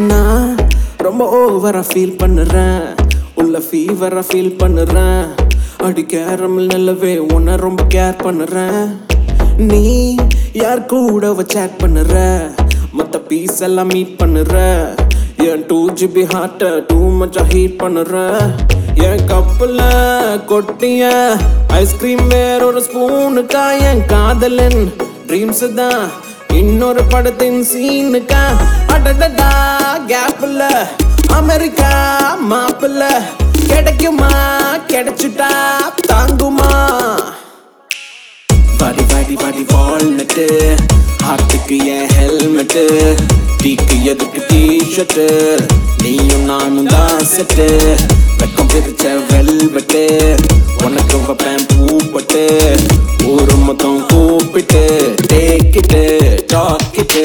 நான் ரொம்ப ஓவரா ஃபீல் பண்ணுறேன் உள்ள ஃபீவரா ஃபீல் பண்ணுறேன் அடி கேரமல் நிலவே உன்னை ரொம்ப கேர் பண்ணுறேன் நீ யார் கூட சேட் பண்ணுற மற்ற பீஸ் எல்லாம் மீட் பண்ணுற என் டூ ஜிபி ஹார்ட்டை டூ மச்சா ஹீட் பண்ணுற என் கப்பில் கொட்டிய ஐஸ்கிரீம் வேற ஒரு ஸ்பூனுக்கா என் காதலன் ட்ரீம்ஸ் தான் இன்னொரு படத்தின் சீனுக்கா அடடடா கேப்ல அமெரிக்கா மாப்பிள்ள கிடைக்குமா கிடைச்சுட்டா தாங்குமா வாடி வாடி வாடி வால்நட்டு ஹார்ட்டுக்கு என் ஹெல்மெட்டு டீக்கு எதுக்கு டிஷர்ட்டு நீயும் நானும் தான் செட்டு வெக்கம் பிரிச்ச வெல்வெட்டு உனக்கு வைப்பேன் பூப்பட்டு ஊரு மொத்தம் கூப்பிட்டு டேக்கிட்டு டாக்கிட்டு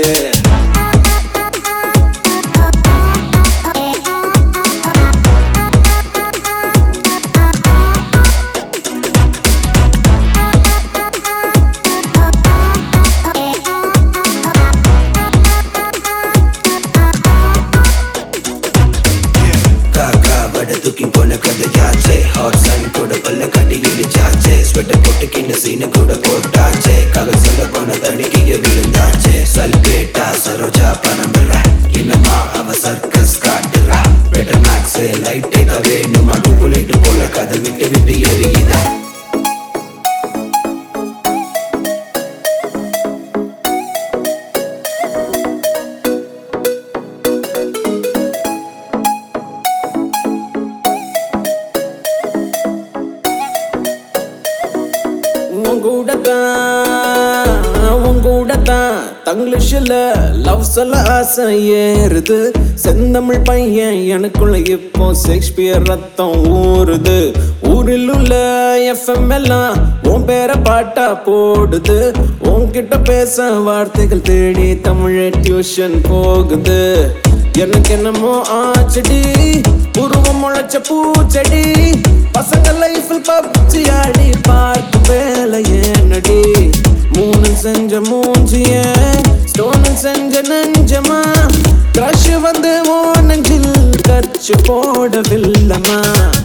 காக்கா வட தூக்கி போன கதையாச்சே ஹாட் சன் கூட பல்ல கட்டி இடிச்சாச்சே ஸ்வெட்டர் போட்டுக்கின்னு சீனு கூட போட்டாச்சே கதை சொல்ல போன தடுக்கிய விழுந்தாச்சே சல்பேட்டா சரோஜா பணமில்ல இன்னமா அவ சர்க்கஸ் காட்டுறா பெட்டர் மேக்ஸ் லைட்டே தான் வேணுமா டூப்புலேட்டு போல கதை விட்டு விட்டு எரியுதா உங்கூடத்தான் உங்கூடத்தான் தங்கிலீஷில் லவ் சொல்ல ஆசை ஏறுது செந்தமிழ் பையன் எனக்குள்ள இப்போ ஷேக்ஸ்பியர் ரத்தம் ஊறுது ஊரில் உள்ள எஃப்எம் எல்லாம் உன் பேரை பாட்டா போடுது உன்கிட்ட பேச வார்த்தைகள் தேடி தமிழ் டியூஷன் போகுது எனக்கு என்னமோ ஆச்சடி உருவம் முளைச்ச பூச்செடி பசங்க லைஃபில் பப்ஜி ஆடி பார்த்து வேலை ஏனடி மூணு செஞ்ச மூஞ்சிய ஸ்டோனு செஞ்ச நெஞ்சமா க்ரஷ் வந்து ஓ நெஞ்சில் கச்சு போடவில்லமா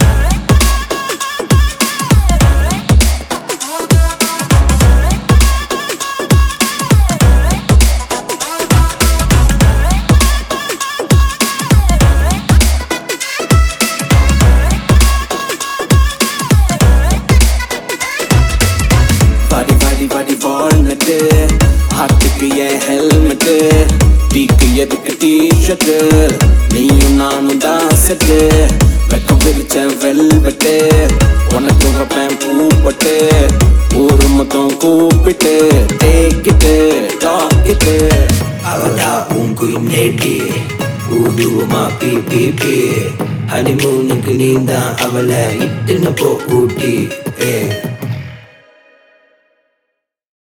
வாடி வாடி வாடி வால்நட்டு ஹார்ட்டுக்கு என் ஹெல்மெட்டு டீக்கு எதுக்கு டிஷர்ட்டு நீயும் நானும் தான் செட்டு வெக்கம் பிரிச்ச வெல்வெட்டு உனக்கு வைப்பேன் பூப்பட்டு ஊரு மொத்தம் கூப்பிட்டு டேக்கிட்டு டாக்கிட்டு அவளா உன் குயின் நேட்டி ஊடுவமா பி பி பி ஹனிமூனுக்கு நீ தான் அவளை இட்டுன்னு போ ஊட்டி ஏ